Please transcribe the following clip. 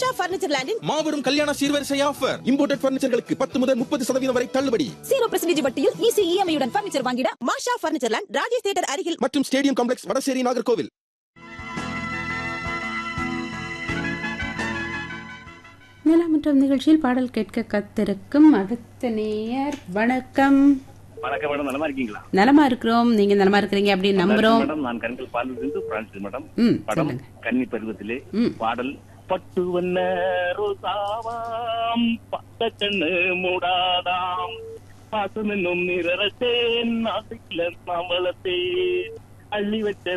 மாஷா furniture லேண்டின் மாபெரும் கல்யாண சீர்வரிசை ஆஃபர் இம்போர்ட்டட் பர்னிச்சர்களுக்கு பத்து முதல் முப்பது சதவீதம் வரை தள்ளுபடி ஜீரோ பெர்சன்டேஜ் வட்டியில் ஈஸி இஎம்ஐ உடன் பர்னிச்சர் வாங்கிட Masha furniture land Rajesh theatre அருகில் மற்றும் ஸ்டேடியம் காம்ப்ளெக்ஸ் வடசேரி நாகர்கோவில் நிலாமன்றம் நிகழ்ச்சியில் பாடல் கேட்க கத்திருக்கும் அடுத்த நேயர் வணக்கம் வணக்கம் மேடம் நலமா இருக்கீங்களா நலமா இருக்கிறோம் நீங்க நலமா இருக்கிறீங்க அப்படின்னு நம்புறோம் மேடம் நான் கண்கள் பாலிருந்து பிரான்சிஸ் மேடம் ம், படம் சொல்லுங்க. கன்னி பருவத்திலே ம். பாடல் பட்டு வண்ண ரோசாவாம் பட்ட கண்ணு மூடாதாம் பாசம் என்னும் நிறத்தேன் நாட்டுக்குள்ள மாம்பழத்தேன் அள்ளி வச்ச